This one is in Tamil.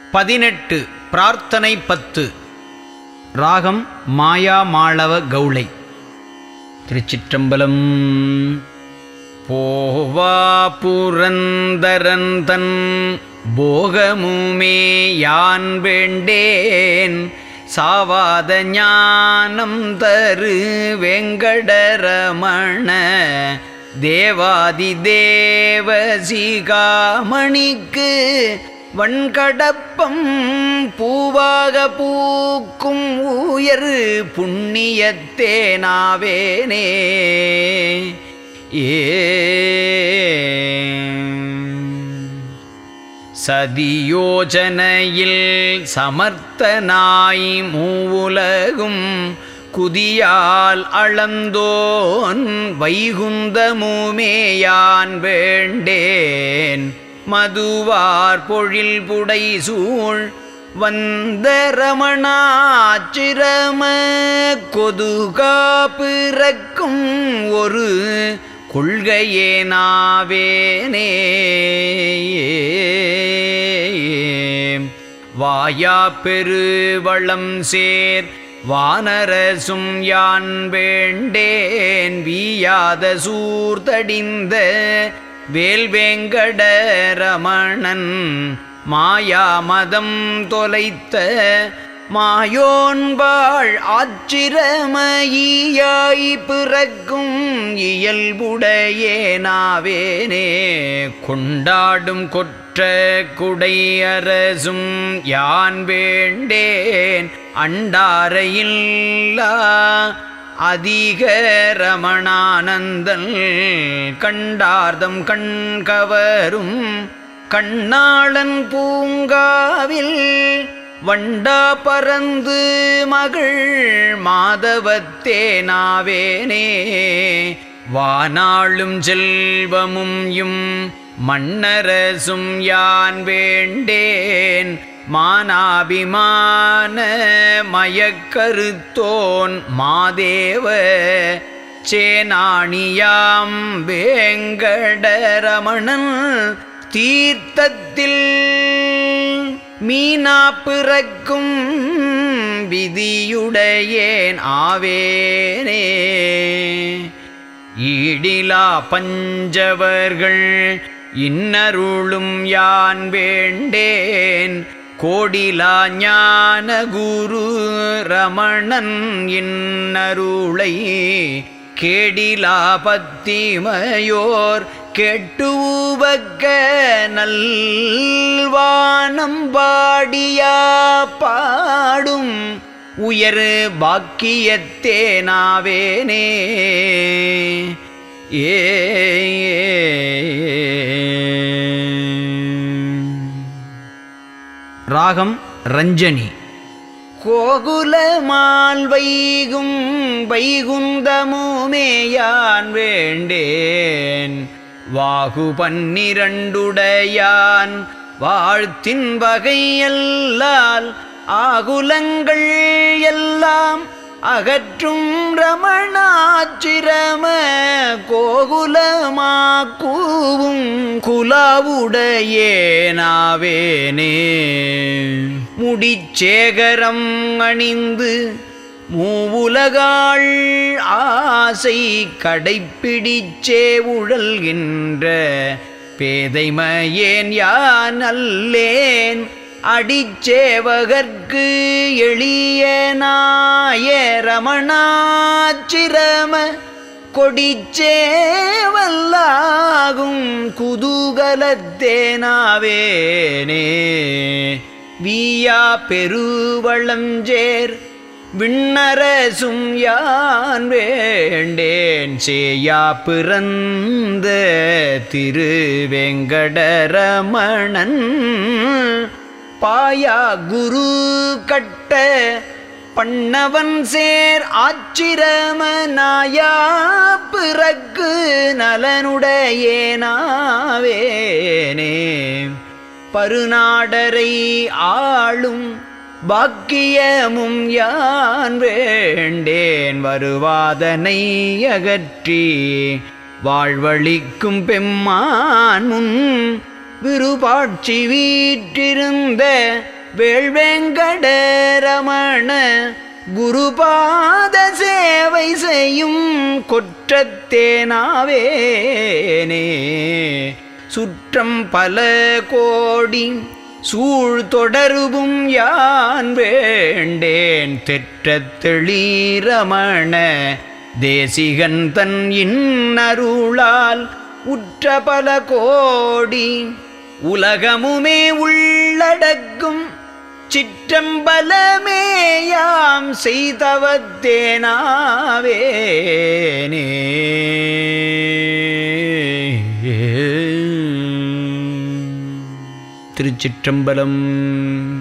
பதினெட்டு பிரார்த்தனை பத்து ராகம் மாயா மாளவ கௌளை திருச்சிற்றம்பலம் போவா புரந்தரன் தன் போகமுமே யான் வேண்டேன் சாவாத ஞானம் தரு வெங்கடரமண தேவாதி தேவ சிகாமணிக்கு வன்கடப்பம் பூவாக பூக்கும் உயர் புண்ணியத்தேனாவேனே ஏ சதியோஜனையில் சமர்த்தனாய் மூவுலகும் குதியால் அளந்தோன் வைகுந்தமுமேயான் வேண்டேன் மதுவார் பொழில் புடை சூழ் வந்த ரமணாச்சிரம கொதுகா பிறக்கும் ஒரு கொள்கையே நாவேனே வாயா பெருவளம் சேர் வானரசும் யான் வேண்டேன் வீயாத சூர்தடிந்த வேல்வேங்கடரமணன் மாயாமதம் தொலைத்த மாயோன்பாள் ஆச்சிரமயியாய் பிறக்கும் இயல்புடையேனாவேனே கொண்டாடும் கொற்ற குடையரசும் யான் வேண்டேன் அண்டாரையில்லா அதிக ரமணானந்தல் கண்டார்தம் கண்கவரும் கண்ணாளன் பூங்காவில் வண்டா பறந்து மகள் மாதவத்தேனாவேனே வானாளும் செல்வமும் யும் மன்னரசும் யான் வேண்டேன் மானாபிமான மயக்கருத்தோன் மாதேவ சேனாணியாம் வேங்கடரமணன் தீர்த்தத்தில் மீனா பிறக்கும் விதியுடையேன் ஆவேனே ஈடிலா பஞ்சவர்கள் இன்னருளும் யான் வேண்டேன் கோடிலா ஞான குரு ரமணன் இன்னருளை கேடிலா பத்திமையோர் கெட்டுவக்க நல்வானம் பாடியா பாடும் உயர் பாக்கியத்தேனாவேனே ஏ ராகம் ரஞ்சனி கோகுலமால் வைகும் வைகுந்தமுமேயான் வேண்டேன் வாகு பன்னிரண்டுடையான் வாழ்த்தின் வகையல்லால் ஆகுலங்கள் எல்லாம் அகற்றும் ரமணாச்சிரம கோகுலமா கூவும் குலாவுடையேனாவேனே முடிச்சேகரம் அணிந்து மூவுலகாள் ஆசை கடைப்பிடிச்சே உழல்கின்ற பேதைமையேன் யான் அல்லேன் அடிச்சேவகர்க்கு எளிய நாய ரமணாச்சிரம கொடிச்சேவல்லாகும் குதூகலத்தேனாவேனே வீயா பெருவளஞ்சேர் விண்ணரசும் யான் வேண்டேன் சேயா பிறந்த திருவெங்கடரமணன் பாயா குரு கட்ட பண்ணவன் சேர் ஆச்சிரமனாயா பிறக்கு நலனுடையேனாவேனே பருநாடரை ஆளும் பாக்கியமும் யான் வேண்டேன் வருவாதனை அகற்றி வாழ்வழிக்கும் பெம்மான் முன் விருபாட்சி வீற்றிருந்த வேள்வேங்கடரமண குருபாத சேவை செய்யும் கொற்றத்தேனாவேனே சுற்றம் பல கோடி சூழ் தொடருவும் யான் வேண்டேன் தெற்றத் தெளீரமண தேசிகன் தன் இன்னருளால் உற்ற பல கோடி உலகமுமே உள்ளடக்கும் சிற்றம்பலமேயாம் செய்தவத்தேனாவேனே திருச்சிற்றம்பலம்